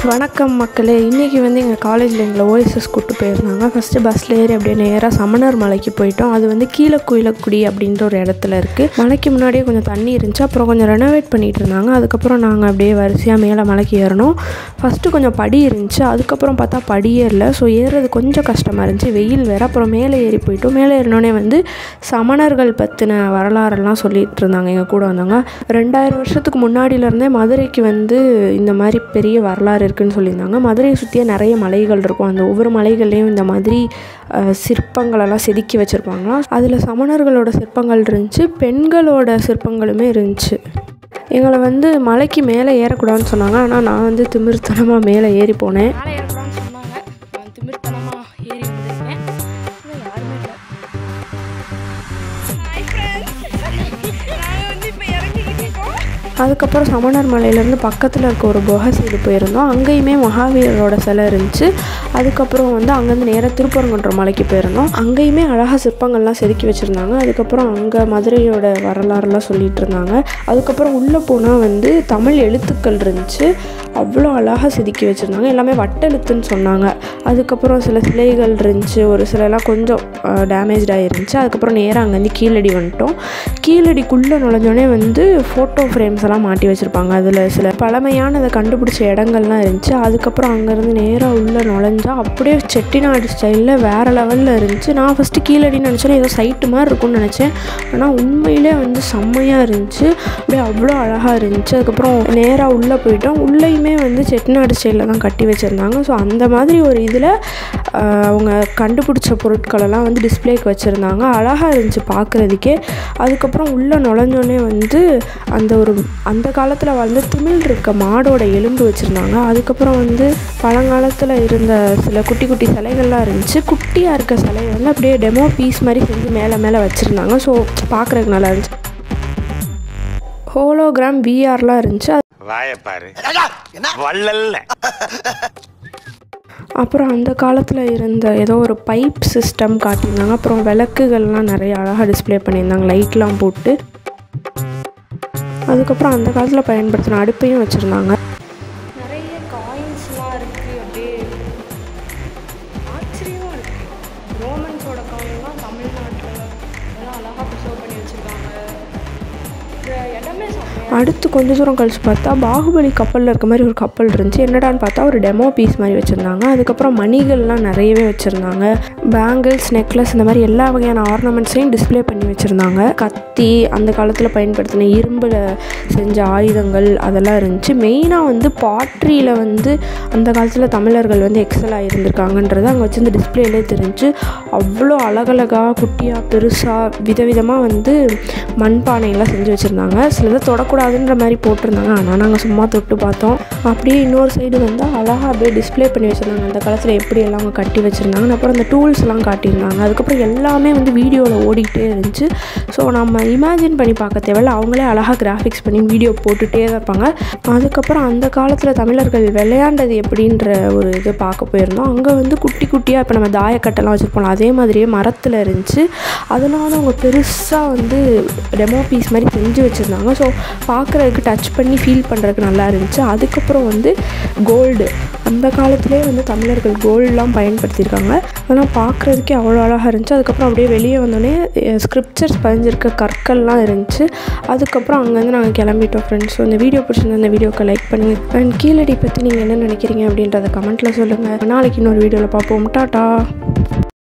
வணக்கம் மக்களே இன்றைக்கி வந்து எங்கள் காலேஜில் எங்களை ஓஎஸ்எஸ் கூப்பிட்டு போயிருந்தாங்க ஃபஸ்ட்டு பஸ்ஸில் ஏறி அப்படியே நேராக சமணர் மலைக்கு போயிட்டோம் அது வந்து கீழே குயிலக்குடி அப்படின்ற ஒரு இடத்துல இருக்குது மலைக்கு முன்னாடியே கொஞ்சம் தண்ணி இருந்துச்சு அப்புறம் கொஞ்சம் ரெனோவேட் பண்ணிகிட்டு இருந்தாங்க அதுக்கப்புறம் நாங்கள் அப்படியே வரிசையாக மேலே மலைக்கு ஏறணும் ஃபஸ்ட்டு கொஞ்சம் படி இருந்துச்சு அதுக்கப்புறம் பார்த்தா படியே இல்லை ஸோ ஏறுறது கொஞ்சம் கஷ்டமாக இருந்துச்சு வெயில் வேறு அப்புறம் மேலே ஏறி போயிட்டோம் மேலே ஏறினோடனே வந்து சமணர்கள் பற்றின வரலாறெல்லாம் சொல்லிட்டு இருந்தாங்க எங்கள் கூட வந்தாங்க ரெண்டாயிரம் வருஷத்துக்கு முன்னாடியிலேருந்தே மதுரைக்கு வந்து இந்த மாதிரி பெரிய வரலாறு இருக்குன்னு சொல்லியிருந்தாங்க மதுரையை சுற்றியே நிறைய மலைகள் இருக்கும் அந்த ஒவ்வொரு மலைகள்லேயும் இந்த மாதிரி அஹ், சிற்பங்களெல்லாம் செதுக்கி வச்சுருப்பாங்களாம் அதில் சமணர்களோட சிற்பங்கள் இருந்துச்சு பெண்களோட சிற்பங்களுமே இருந்துச்சு எங்களை வந்து மலைக்கு மேலே ஏறக்கூடாதுன்னு சொன்னாங்க ஆனால் நான் வந்து திமிர்த்தனமாக மேலே ஏறி போனேன் மேலே ஏறக்கூடாதுன்னு சொன்னாங்க நான் திமிர்த்தனமாக ஏறி வந்திருக்கேன் ஆனால் யாருமே இல்லை ஹாய் ஃப்ரெண்ட்ஸ் நாங்கள் வந்து இப்போ இறங்கிக்கிட்டு இருக்கோம் அதுக்கப்புறம் சமணர் மலையிலேருந்து பக்கத்தில் இருக்க ஒரு குகை சைடு போயிருந்தோம் அங்கேயுமே மகாவீரரோட சிலை இருந்துச்சு அதுக்கப்புறம் வந்து அங்கேருந்து நேராக திருப்பரங்குன்றம் மலைக்கு போயிருந்தோம் அங்கேயுமே அழகாக சிற்பங்கள்லாம் செதுக்கி வச்சுருந்தாங்க அதுக்கப்புறம் அங்கே மதுரையோட வரலாறுலாம் சொல்லிட்டு இருந்தாங்க அதுக்கப்புறம் உள்ளே போனால் வந்து தமிழ் எழுத்துக்கள் இருந்துச்சு அவ்வளோ அழகாக செதுக்கி வச்சுருந்தாங்க எல்லாமே வட்டெழுத்துன்னு சொன்னாங்க அதுக்கப்புறம் சில சிலைகள் இருந்துச்சு ஒரு சிலைலாம் கொஞ்சம் டேமேஜ்டாக இருந்துச்சு அதுக்கப்புறம் நேராக அங்கேருந்து கீழடி வந்துட்டோம் கீழடிக்குள்ளே நுழைஞ்சோடனே வந்து ஃபோட்டோ ஃப்ரேம்ஸ் எல்லாம் மாட்டி வச்சுருப்பாங்க அதில் சில பழமையானதை கண்டுபிடிச்ச இடங்கள்லாம் இருந்துச்சு அதுக்கப்புறம் அங்கேருந்து நேராக உள்ளே நுழைஞ்சா அப்படியே செட்டிநாடு ஸ்டைலில் வேறு லெவலில் இருந்துச்சு நான் ஃபஸ்ட்டு கீழடின்னு நினச்சேன் ஏதோ சைட்டு மாதிரி இருக்கும்னு நினச்சேன் ஆனால் உண்மையிலே வந்து செம்மையாக இருந்துச்சு அப்படியே அவ்வளோ அழகாக இருந்துச்சு அதுக்கப்புறம் நேராக உள்ளே போயிட்டோம் உள்ளேயுமே வந்து செட்டிநாடு ஸ்டைலில் தான் கட்டி வச்சுருந்தாங்க ஸோ அந்த மாதிரி ஒரு இதில் அவங்க கண்டுபிடிச்ச பொருட்களெல்லாம் வந்து டிஸ்ப்ளேக்கு வச்சுருந்தாங்க அழகாக இருந்துச்சு பார்க்குறதுக்கே அதுக்கப்புறம் உள்ளே நுழைஞ்சோடனே வந்து அந்த ஒரு அந்த காலத்தில் வந்து திமிழ் இருக்க மாடோட எலும்பு வச்சுருந்தாங்க அதுக்கப்புறம் வந்து பழங்காலத்தில் இருந்த சில குட்டி குட்டி சிலைகள்லாம் இருந்துச்சு குட்டியாக இருக்க சிலையை வந்து அப்படியே டெமோ பீஸ் மாதிரி செஞ்சு மேலே மேலே வச்சுருந்தாங்க ஸோ பார்க்குறதுக்கு நல்லா இருந்துச்சு ஹோலோகிராம் விஆர்லாம் இருந்துச்சு வாயப்பாரு வள்ளல்ல அப்புறம் அந்த காலத்தில் இருந்த ஏதோ ஒரு பைப் சிஸ்டம் காட்டியிருந்தாங்க அப்புறம் விளக்குகள்லாம் நிறைய அழகாக டிஸ்ப்ளே பண்ணியிருந்தாங்க லைட்லாம் போட்டு அதுக்கப்புறம் அந்த காலத்தில் பயன்படுத்தின அடுப்பையும் வச்சுருந்தாங்க நிறைய காயின்ஸ்லாம் இருக்குது அப்படியே ஆச்சரியமாக இருக்குது ரோமன்ஸோட காயின்லாம் தமிழ்நாட்டில் எல்லாம் அழகாக ப்ரிசர்வ் பண்ணி வச்சுருக்காங்க இந்த இடமே செம்மையாக அடுத்து கொஞ்ச தூரம் கழிச்சு பார்த்தா பாகுபலி கப்பலில் இருக்க மாதிரி ஒரு கப்பல் இருந்துச்சு என்னடான்னு பார்த்தா ஒரு டெமோ பீஸ் மாதிரி வச்சுருந்தாங்க அதுக்கப்புறம் மணிகள்லாம் நிறையவே வச்சுருந்தாங்க பேங்கிள்ஸ் நெக்லஸ் இந்த மாதிரி எல்லா வகையான ஆர்னமெண்ட்ஸையும் டிஸ்ப்ளே பண்ணி வச்சுருந்தாங்க கத்தி அந்த காலத்தில் பயன்படுத்தின இரும்பில் செஞ்ச ஆயுதங்கள் அதெல்லாம் இருந்துச்சு மெயினாக வந்து பாட்ரியில் வந்து அந்த காலத்தில் தமிழர்கள் வந்து எக்ஸலாக இருந்திருக்காங்கன்றது அங்கே வச்சிருந்த டிஸ்பிளேலே தெரிஞ்சு அவ்வளோ அழகழகாக குட்டியாக பெருசாக விதவிதமாக வந்து மண்பானையெல்லாம் செஞ்சு வச்சுருந்தாங்க சிலதை தொடக்கூடாதுன்ற மாதிரி போட்டிருந்தாங்க ஆனால் நாங்கள் சும்மா தொட்டு பார்த்தோம் அப்படியே இன்னொரு சைடு வந்து அழகாக அப்படியே டிஸ்ப்ளே பண்ணி வச்சுருந்தாங்க அந்த காலத்தில் எப்படி எல்லாம் அவங்க கட்டி வச்சுருந்தாங்க அப்புறம் அந்த டூல்ஸ் எல்லாம் காட்டியிருந்தாங்க அதுக்கப்புறம் எல்லாமே வந்து வீடியோவில் ஓடிக்கிட்டே இருந்துச்சு ஸோ நம்ம இமேஜின் பண்ணி பார்க்க தேவையில்ல அவங்களே அழகாக கிராஃபிக்ஸ் பண்ணி வீடியோ போட்டுகிட்டே தான் இருப்பாங்க அதுக்கப்புறம் அந்த காலத்தில் தமிழர்கள் விளையாண்டது எப்படின்ற ஒரு இது பார்க்க போயிருந்தோம் அங்கே வந்து குட்டி குட்டியாக இப்போ நம்ம தாயக்கட்டெல்லாம் வச்சுருப்போம் அதே மாதிரியே மரத்தில் இருந்துச்சு அதெல்லாம் வந்து அவங்க பெருசாக வந்து டெமோ பீஸ் மாதிரி செஞ்சு வச்சுருந்தாங்க ஸோ பார்க்குறதுக்கு டச் பண்ணி ஃபீல் பண்ணுறதுக்கு நல்லா இருந்துச்சு அதுக்கப்புறம் வந்து கோல்டு அந்த காலத்திலே வந்து தமிழர்கள் கோல்டெலாம் பயன்படுத்தியிருக்காங்க அதெல்லாம் பார்க்குறதுக்கே அவ்வளோ அழகாக இருந்துச்சு அதுக்கப்புறம் அப்படியே வெளியே வந்தோடனே ஸ்கிரிப்சர்ஸ் பதிஞ்சிருக்க கற்கள்லாம் இருந்துச்சு அதுக்கப்புறம் அங்கேருந்து நாங்கள் கிளம்பிட்டோம் ஃப்ரெண்ட்ஸ் ஸோ இந்த வீடியோ பிடிச்சிருந்தா இந்த வீடியோக்கு லைக் பண்ணுங்கள் அண்ட் கீழடி பற்றி நீங்கள் என்ன நினைக்கிறீங்க அப்படின்றத கமெண்ட்டில் சொல்லுங்கள் நாளைக்கு இன்னொரு வீடியோவில் பார்ப்போம் டாட்டா